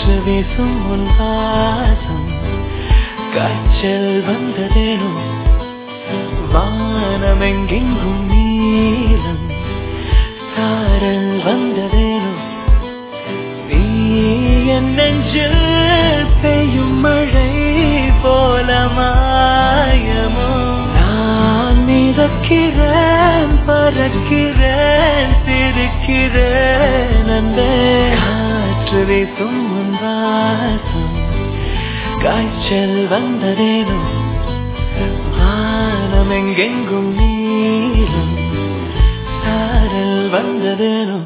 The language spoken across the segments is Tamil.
காற்று வீசும் உன் வாசம் காய்ச்சல் வந்ததேனோ வானமெங்கெங்கும் நீலம் சாரல் வந்ததேனோ நீ என் நெஞ்சில் பெய்யும் மழை போல மாயமோ நான் மிதக்கிறேன் பறக்கிறேன் சிரிக்கிறேன் அந்த காற்று வீசும் உன் வாசம் காய்ச்சல் வந்ததேனோ வானம் எங்கெங்கும் நீலம் சாரல் வந்ததேனோ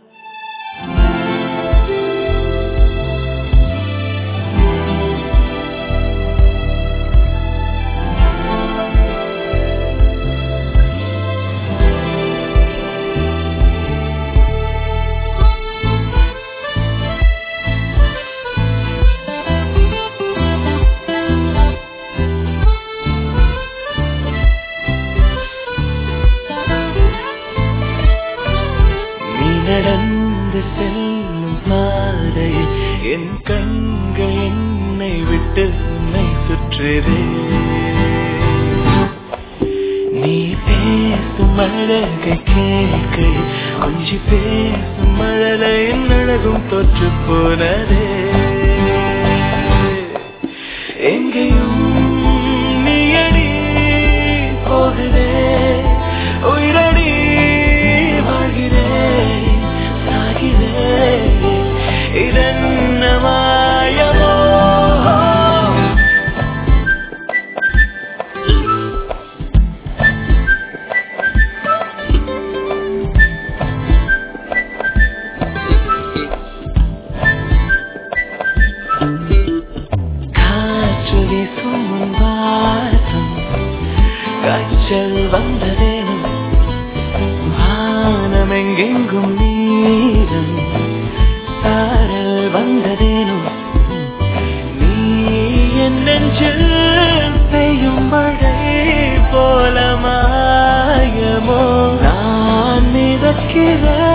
நீ நடந்து செல்லும் பாதையில் என் கண்கள் என்னை விட்டு உன்னை சுற்றுதே நீ பேசும் அழகை கேட்கையில் கொஞ்சி பேசும் மழலை அழகும் தொற்று போனதே எங்கேயும் நீயடி போகுதே உயிரடி வாழ்கிறேன் சாகிறேன் இதென்ன மாயமோ காற்று வீசும் உன் வாசம் காய்ச்சல் வந்ததேனோ வானமெங்கெங்கும் நீரம் சாரல் வந்ததேனோ நீ என் நெஞ்சில் பெய்யும் மழை போல மாயமோ நான் மிதக்கிறேன்